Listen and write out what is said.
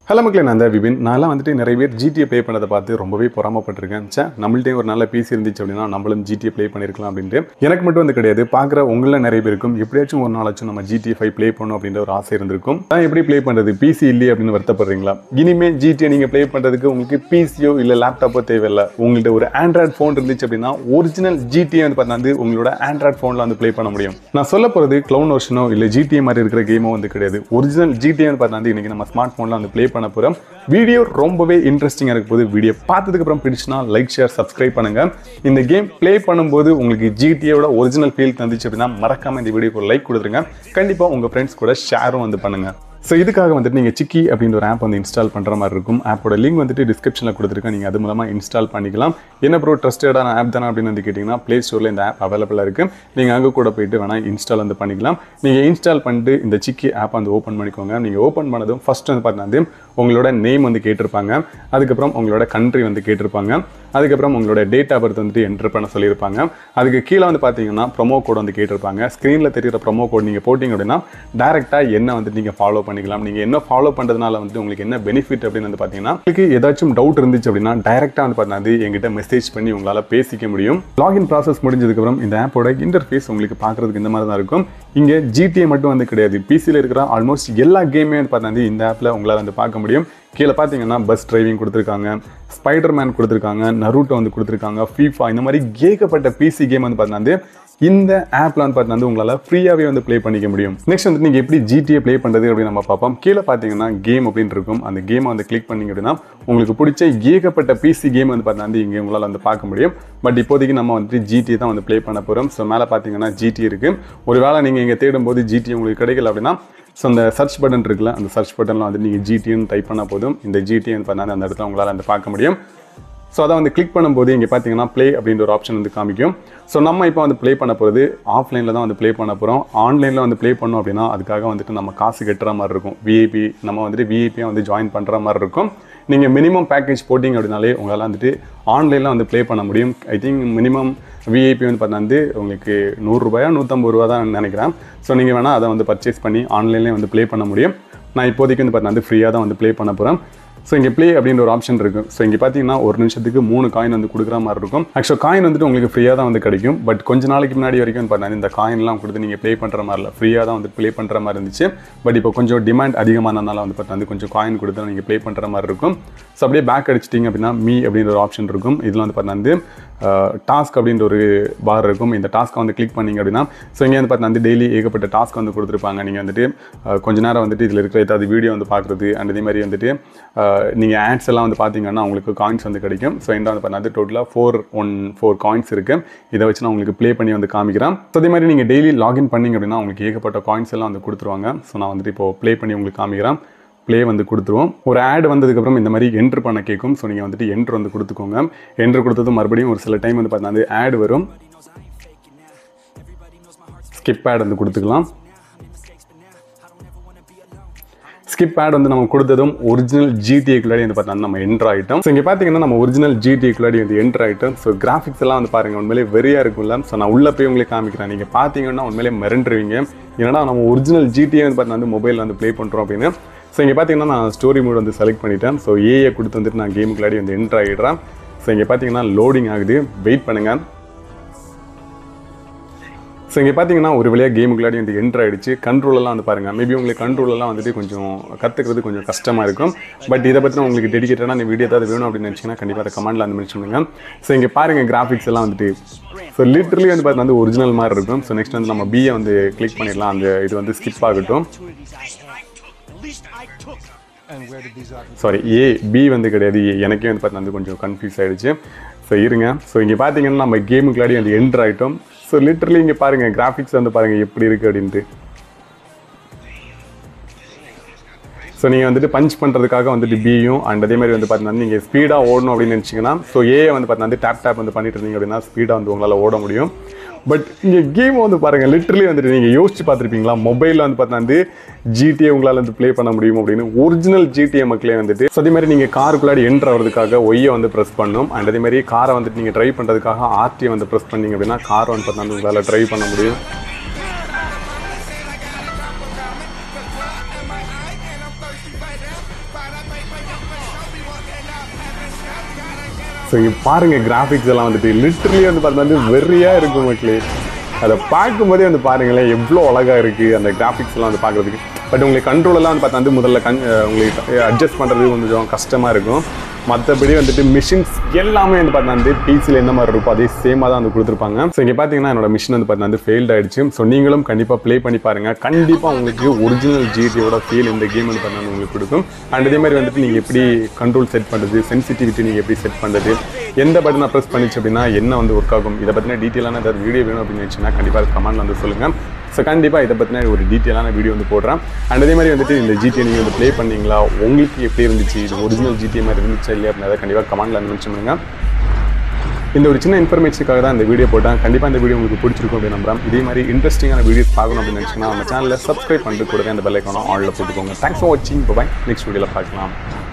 Hello மக்களே நான் தான் விபின் நான்லாம் வந்துட்டு நிறைய பேர் ஜிடிஏ ப்ளே பண்ணதை பார்த்து ரொம்பவே பொறாமப்பட்டிருக்கேன் சே நம்மள்ட்டே ஒரு நல்ல பிசி இருந்துச்சு அப்படின்னா நம்மளும் ஜிடிஏ ப்ளே பண்ணியிருக்கலாம் அப்படின்ட்டு எனக்கு மட்டும் வந்து கிடையாது பார்க்குற உங்களில் நிறைய பேருக்கும் எப்படியாச்சும் ஒரு நாளாச்சும் நம்ம ஜிடிஏ ஃபைவ் ப்ளே பண்ணணும் அப்படின்ற ஒரு ஆசை இருந்திருக்கும் நான் எப்படி ப்ளே பண்ணுறது பிசி இல்லையே அப்படின்னு வருத்தப்படுறீங்களா இனிமே ஜிடிஏ நீங்கள் ப்ளே பண்ணுறதுக்கு உங்களுக்கு பிசியோ இல்லை லேப்டாப்போ தேவையில்லை உங்கள்கிட்ட ஒரு ஆண்ட்ராய்ட் ஃபோன் இருந்துச்சு அப்படின்னா ஒரிஜினல் ஜிடிஏ வந்து பார்த்தா வந்து உங்களோட ஆண்ட்ராய்ட் ஃபோனில் வந்து ப்ளே பண்ண முடியும் நான் சொல்ல போகிறது க்ளவுன் வருஷனோ இல்லை ஜிடிஏ மாதிரி இருக்கிற கேமோ வந்து கிடையாது ஒரிஜினல் ஜிடிஏ வந்து பார்த்தா வந்து இன்றைக்கி நம்ம ஸ்மார்ட் ஃபோனில் வந்து ப்ளே பண்ண போகிறோம் வீடியோ ரொம்பவே இன்ட்ரெஸ்டிங்காக இருக்க போது வீடியோ பார்த்ததுக்கு அப்புறம் பிடிச்சுன்னா லைக் ஷேர் சப்ஸ்கிரைப் பண்ணுங்க இந்த கேம் ப்ளே பண்ணும்போது உங்களுக்கு ஜிடிஏவோட ஒரிஜினல் ஃபீல் தந்துச்சு அப்படின்னா மறக்காம இந்த வீடியோக்கு ஒரு லைக் கொடுத்துருங்க கண்டிப்பாக உங்கள் ஃப்ரெண்ட்ஸ் கூட ஷேரும் வந்து பண்ணுங்க ஸோ இதுக்காக வந்துட்டு நீங்கள் சிக்கி அப்படின்ற ஒரு ஆப் வந்து இன்ஸ்டால் பண்ணுற மாதிரி இருக்கும் ஆப்போட லிங்க் வந்துட்டு டிஸ்கிரிப்ஷனில் கொடுத்துருக்கேன் நீங்கள் அது மூலமாக இன்ஸ்டால் பண்ணிக்கலாம் என்ன ப்ரோ ட்ரஸ்டடான ஆப் தானே அப்படின்னு வந்து கேட்டிங்கன்னா ப்ளே ஸ்டோரில் இந்த ஆப் அவைலபிளாக இருக்குது நீங்கள் அங்கே கூட போயிட்டு வேணால் இன்ஸ்டால் வந்து பண்ணிக்கலாம் நீங்கள் இன்ஸ்டால் பண்ணிட்டு இந்த சிக்கி ஆப் வந்து ஓப்பன் பண்ணிக்கோங்க நீங்கள் ஓப்பன் பண்ணதும் ஃபஸ்ட் வந்து பார்த்தீங்கன்னா உங்களோட நேம் வந்து கேட்டிருப்பாங்க அதுக்கப்புறம் உங்களோட கண்ட்ரி வந்து கேட்டிருப்பாங்க அதுக்கப்புறம் உங்களோட டேட் ஆஃப் பர்த் வந்துட்டு என்டர் பண்ண சொல்லியிருப்பாங்க அதுக்கு கீழே வந்து பார்த்தீங்கன்னா ப்ரொமோ கோட் வந்து கேட்டிருப்பாங்க ஸ்க்ரீனில் தெரியுற ப்ரொமோ கோட் நீங்கள் போட்டிங்க அப்படின்னா டேரெக்டாக என்ன வந்துட்டு நீங்கள் ஃபாலோ பண்ணிக்கலாம் நீங்கள் என்ன ஃபாலோ பண்ணுறதுனால வந்துட்டு உங்களுக்கு என்ன பெனிஃபிட் அப்படின்னு வந்து பார்த்தீங்கன்னா உங்களுக்கு ஏதாச்சும் டவுட் இருந்துச்சு அப்படின்னா டேரெக்டாக வந்து பார்த்தீங்கன்னா எங்கிட்ட மெசேஜ் பண்ணி உங்களால் பேசிக்க முடியும் லாகின் ப்ராசஸ் முடிஞ்சதுக்கப்புறம் இந்த ஆப்போட இன்டர்ஃபேஸ் உங்களுக்கு பார்க்குறதுக்கு இந்த மாதிரி தான் இருக்கும் இங்கே ஜிடிஏ மட்டும் வந்து கிடையாது பிசியில் இருக்கிற ஆல்மோஸ்ட் எல்லா கேமே வந்து பார்த்தீங்கன்னா இந்த ஆப்பில் உங்களால் வந்து பார்க்க முடியும் கீழே பார்த்தீங்கன்னா பஸ் டிரைவிங் கொடுத்துருக்காங்க ஸ்பைடர் மேன் கொடுத்துருக்காங்க நரூட்டோ வந்து கொடுத்துருக்காங்க ஃபீஃபா இந்த மாதிரி ஏகப்பட்ட பிசி கேம் வந்து பார்த்தீங்கன்னா இந்த ஆப்பில் வந்து பார்த்தீங்கன்னா உங்களால் ஃப்ரீயாகவே வந்து ப்ளே பண்ணிக்க முடியும் நெக்ஸ்ட் வந்து நீங்கள் எப்படி ஜிடிஏ ப்ளே பண்ணுறது அப்படின்னு நம்ம பார்ப்போம் கீழே பார்த்தீங்கன்னா கேம் அப்படின்னு இருக்கும் அந்த கேமை வந்து கிளிக் பண்ணிங்க அப்படின்னா உங்களுக்கு பிடிச்ச ஏகப்பட்ட பிசி கேம் வந்து பார்த்தீங்கன்னா இங்கே உங்களால் வந்து பார்க்க முடியும் பட் இப்போதைக்கு நம்ம வந்துட்டு ஜிடி தான் வந்து ப்ளே பண்ண போகிறோம் ஸோ மேலே பார்த்தீங்கன்னா ஜிடி இருக்குது ஒருவேளை நீங்கள் இங்கே தேடும்போது ஜிடி உங்களுக்கு கிடைக்கல அப்படின்னா ஸோ அந்த சர்ச் பட்டன் இருக்குல்ல அந்த சர்ச் பட்டனில் வந்து நீங்கள் ஜிடின்னு டைப் பண்ணால் போதும் இந்த ஜிடின்னு பண்ணால் அந்த இடத்துல உங்களால் வந்து பார்க்க முடியும் ஸோ அதை வந்து கிளிக் பண்ணும்போது இங்கே பார்த்தீங்கன்னா ப்ளே அப்படின்ற ஒரு ஆப்ஷன் வந்து காமிக்கும் ஸோ நம்ம இப்போ வந்து ப்ளே பண்ண போகிறது ஆஃப்லைனில் தான் வந்து ப்ளே பண்ண போகிறோம் ஆன்லைனில் வந்து ப்ளே பண்ணோம் அப்படின்னா அதுக்காக வந்துட்டு நம்ம காசு கட்டுற மாதிரி இருக்கும் விஐபி நம்ம வந்துட்டு விஐபியாக வந்து ஜாயின் பண்ணுற மாதிரி இருக்கும் நீங்கள் மினிமம் பேக்கேஜ் போட்டிங்க அப்படின்னாலே உங்களால் வந்துட்டு ஆன்லைனில் வந்து ப்ளே பண்ண முடியும் ஐ திங்க் மினிமம் விஐபி வந்து பார்த்தா வந்து உங்களுக்கு நூறுரூபாயா நூற்றம்பது ரூபா தான் நினைக்கிறேன் ஸோ நீங்கள் வேணால் அதை வந்து பர்ச்சேஸ் பண்ணி ஆன்லைன்லேயே வந்து ப்ளே பண்ண முடியும் நான் இப்போதைக்கு வந்து பார்த்தா வந்து ஃப்ரீயாக தான் வந்து ப்ளே பண்ண போகிறேன் ஸோ இங்கே ப்ளே அப்படின்ற ஒரு ஆப்ஷன் இருக்கும் ஸோ இங்கே பார்த்தீங்கன்னா ஒரு நிமிஷத்துக்கு மூணு காயின் வந்து கொடுக்குற மாதிரி இருக்கும் ஆக்சுவல் காயின் வந்துட்டு உங்களுக்கு ஃப்ரீயாக தான் வந்து கிடைக்கும் பட் கொஞ்ச நாளைக்கு முன்னாடி வரைக்கும் பார்த்தீங்கன்னா இந்த காயின்லாம் கொடுத்து நீங்கள் ப்ளே பண்ணுற மாதிரி இல்லை ஃப்ரீயாக தான் வந்து ப்ளே பண்ணுற மாதிரி இருந்துச்சு பட் இப்போ கொஞ்சம் டிமாண்ட் அதிகமானதுனால வந்து பார்த்தீங்கன்னா கொஞ்சம் காயின் கொடுத்து நீங்கள் ப்ளே பண்ணுற மாதிரி இருக்கும் ஸோ அப்படியே பேக் அடிச்சிட்டிங்க அப்படின்னா மீ அப்படின்ற ஒரு ஆப்ஷன் இருக்கும் இதில் வந்து பார்த்தீங்கன்னா டாஸ்க் அப்படின்ற ஒரு பார் இருக்கும் இந்த டாஸ்க்கை வந்து கிளிக் பண்ணிங்க அப்படின்னா ஸோ இங்கே வந்து பார்த்தீங்கன்னா டெய்லி ஏகப்பட்ட டாஸ்க் வந்து கொடுத்துருப்பாங்க நீங்கள் வந்துட்டு அஹ், கொஞ்ச நேரம் வந்துட்டு இதில் இருக்கிற ஏதாவது வீடியோ வந்து பார்க்குறது அண்ட் இதே மாதிரி வந்துட்டு நீங்கள் ஆட்ஸ் எல்லாம் வந்து பார்த்தீங்கன்னா உங்களுக்கு காயின்ஸ் வந்து கிடைக்கும் ஸோ இந்த வந்து பார்த்தீங்கன்னா டோட்டலாக ஃபோர் ஒன் ஃபோர் காயின்ஸ் இருக்குது இதை வச்சு நான் உங்களுக்கு ப்ளே பண்ணி வந்து காமிக்கிறேன் ஸோ அதே மாதிரி நீங்கள் டெய்லி லாகின் பண்ணிங்க அப்படின்னா உங்களுக்கு ஏகப்பட்ட காயின்ஸ் எல்லாம் வந்து கொடுத்துருவாங்க ஸோ நான் வந்துட்டு இப்போ ப்ளே பண்ணி உங்களுக்கு காமிக்கிறேன் ப்ளே வந்து கொடுத்துருவோம் ஒரு ஆட் வந்ததுக்கப்புறம் இந்த மாதிரி என்ட்ரு பண்ண கேட்கும் ஸோ நீங்கள் வந்துட்டு என்ட்ரு வந்து கொடுத்துக்கோங்க என்ட்ரு கொடுத்ததும் மறுபடியும் ஒரு சில டைம் வந்து பார்த்தீங்கன்னா ஆட் வரும் ஸ்கிப் ஆட் வந்து கொடுத்துக்கலாம் ஸ்கிப் ஆட் வந்து நம்ம கொடுத்ததும் ஒரிஜினல் ஜிடிஏக்குள்ளாடி வந்து பார்த்தீங்கன்னா நம்ம என்ட்ரு ஆகிட்டோம் ஸோ இங்கே பார்த்தீங்கன்னா நம்ம ஒரிஜினல் ஜிடிஏக்குள்ளாடி வந்து என்ட்ரு ஆகிட்டோம் ஸோ கிராஃபிக்ஸ் எல்லாம் வந்து பாருங்கள் உண்மையிலே வெறியாக இருக்கும்ல ஸோ நான் உள்ளே போய் உங்களுக்கு காமிக்கிறேன் நீங்கள் பார்த்தீங்கன்னா உண்மையிலே மிரண்டுருவீங்க ஏன்னா நம்ம ஒரிஜினல் ஜிடிஏ வந்து பார்த்தீங்கன்னா வந்து மொபைலில் வந்து ப்ளே பண்ணுறோம் அப்படின்னு ஸோ இங்கே பார்த்தீங்கன்னா நான் ஸ்டோரி மோட் வந்து செலக்ட் பண்ணிட்டேன் ஸோ ஏஐ கொடுத்து வந்துட்டு நான் கேமுக்குள்ளாடி வந்து என்ட்ரு ஆகிடுறேன் ஸோ இங்கே பார்த்தீங்கன்னா லோடிங் ஆகுது வெயிட் பண்ணுங்கள் ஸோ இங்கே பார்த்தீங்கன்னா ஒரு வழியாக கேமுக்குள்ளாடி வந்து என்ட்ரு ஆயிடுச்சு கண்ட்ரோலெல்லாம் வந்து பாருங்கள் மேபி உங்களுக்கு கண்ட்ரோலெல்லாம் வந்துட்டு கொஞ்சம் கற்றுக்கிறது கொஞ்சம் கஷ்டமாக இருக்கும் பட் இதை பற்றி உங்களுக்கு டெடிக்கேட்டடாக அந்த வீடியோ ஏதாவது வேணும் அப்படின்னு நினச்சிங்கன்னா கண்டிப்பாக அதை கமெண்ட்டில் வந்து மென்ஷன் பண்ணுங்க ஸோ இங்கே பாருங்கள் கிராஃபிக்ஸ் எல்லாம் வந்துட்டு ஸோ லிட்ரலி வந்து பார்த்தீங்கன்னா வந்து ஒரிஜினல் மாதிரி இருக்கும் ஸோ நெக்ஸ்ட் வந்து நம்ம பிஏ வந்து கிளிக் பண்ணிடலாம் அந்த இது வந்து ஸ்கிப் ஆகட்டும் சாரி ஏ பி வந்து கிடையாது A. எனக்கே வந்து பார்த்தீங்கன்னா வந்து கொஞ்சம் கன்ஃபியூஸ் ஆயிடுச்சு ஸோ இருங்க ஸோ இங்கே பார்த்தீங்கன்னா நம்ம கேமுக்குள்ளாடி வந்து என்ட்ரு ஆகிட்டோம் ஸோ லிட்டரலி இங்கே பாருங்கள் கிராஃபிக்ஸ் வந்து பாருங்கள் எப்படி இருக்குது அப்படின்ட்டு ஸோ நீங்கள் வந்துட்டு பஞ்ச் பண்ணுறதுக்காக வந்துட்டு பியும் அண்ட் அதே மாதிரி வந்து பார்த்தீங்கன்னா நீங்கள் ஸ்பீடாக ஓடணும் அப்படின்னு நினச்சிங்கன்னா ஸோ ஏ வந்து பார்த்தீங்கன்னா டேப் டேப் வந்து பண்ணிட்டு இருந்தீங்க அப்படின்னா ஸ்பீடாக வந்து உங்களால் ஓட முடியும் பட் இங்கே கேம் வந்து பாருங்கள் லிட்டரலி வந்துட்டு நீங்கள் யோசிச்சு பார்த்துருப்பீங்களா மொபைலில் வந்து பார்த்தீங்கன்னா வந்து ஜிடிஏ உங்களால் வந்து ப்ளே பண்ண முடியும் அப்படின்னு ஒரிஜினல் ஜிடிஏ மக்களே வந்துட்டு ஸோ அதே மாதிரி நீங்கள் காருக்குள்ளாடி என்ட்ரு ஆகிறதுக்காக ஒய்யை வந்து ப்ரெஸ் பண்ணணும் அண்ட் அதே மாதிரி காரை வந்துட்டு நீங்கள் ட்ரைவ் பண்ணுறதுக்காக ஆர்டியை வந்து ப்ரெஸ் பண்ணீங்க அப்படின்னா காரை வந்து பார்த்தீங்கன்னா உங்களால் ட்ரைவ் பண்ண முடியும் ஸோ இங்கே பாருங்கள் கிராஃபிக்ஸ் எல்லாம் வந்துட்டு லிட்ரலி வந்து பார்த்தா வந்து வெறியாக இருக்கும் மக்களே அதை பார்க்கும்போதே வந்து பாருங்களேன் எவ்வளோ அழகாக இருக்குது அந்த கிராஃபிக்ஸ் எல்லாம் வந்து பார்க்குறதுக்கு பட் உங்களுக்கு control எல்லாம் வந்து பார்த்தா வந்து முதல்ல கண் அஹ் உங்களுக்கு அட்ஜஸ்ட் பண்ணுறது கொஞ்சம் கஷ்டமாக இருக்கும் மற்றபடி வந்துட்டு மிஷின்ஸ் எல்லாமே வந்து பார்த்தா வந்து பிசியில் எந்த மாதிரி இருக்கும் அதே சேமாக தான் வந்து கொடுத்துருப்பாங்க ஸோ இங்கே பார்த்தீங்கன்னா என்னோட மிஷின் வந்து பார்த்தா வந்து ஃபெயில்ட் ஆயிடுச்சு ஸோ நீங்களும் கண்டிப்பாக ப்ளே பண்ணி பாருங்க கண்டிப்பாக உங்களுக்கு ஒரிஜினல் ஜிடியோட ஃபீல் இந்த கேம் வந்து பார்த்தா உங்களுக்கு கொடுக்கும் அண்ட் அதே மாதிரி வந்துட்டு நீங்கள் எப்படி கண்ட்ரோல் செட் பண்ணுறது சென்சிட்டிவிட்டி நீங்கள் எப்படி செட் பண்ணுறது எந்த பட்டனை ப்ரெஸ் பண்ணிச்சு அப்படின்னா என்ன வந்து ஒர்க் ஆகும் இதை பற்றின டீட்டெயிலான ஏதாவது வீடியோ வேணும் அப்படின்னு வச்சுன்னா கண்டிப்பாக கமெண்ட்ல வந்து சொல்லுங்கள் ஸோ கண்டிப்பாக இதை பற்றின ஒரு டீட்டெயிலான வீடியோ வந்து போடுறேன் அண்ட் அதே மாதிரி வந்துட்டு இந்த ஜிடிஏ நீங்கள் வந்து ப்ளே பண்ணீங்களா உங்களுக்கு எப்படி இருந்துச்சு இது ஒரிஜினல் ஜிடிஏ மாதிரி இருந்துச்சா இல்லையா அப்படின்றத கண்டிப்பாக கமெண்ட்டில் மென்ஷன் பண்ணுங்கள் இந்த ஒரு சின்ன இன்ஃபர்மேஷனுக்காக தான் இந்த வீடியோ போட்டேன் கண்டிப்பாக இந்த வீடியோ உங்களுக்கு பிடிச்சிருக்கும் அப்படின்னு நம்புறேன் இதே மாதிரி இன்ட்ரெஸ்டிங்கான வீடியோஸ் பார்க்கணும் அப்படின்னு நினச்சிங்கன்னா நம்ம சேனலில் சப்ஸ்கிரைப் பண்ணிட்டு கூடவே அந்த பெல் ஐக்கானும் ஆனில் போட்டுக்கோங்க தேங்க்ஸ் ஃபார் வாட்சிங் பாய் நெக்ஸ்ட் வீடியோவில் பார்க்கலாம்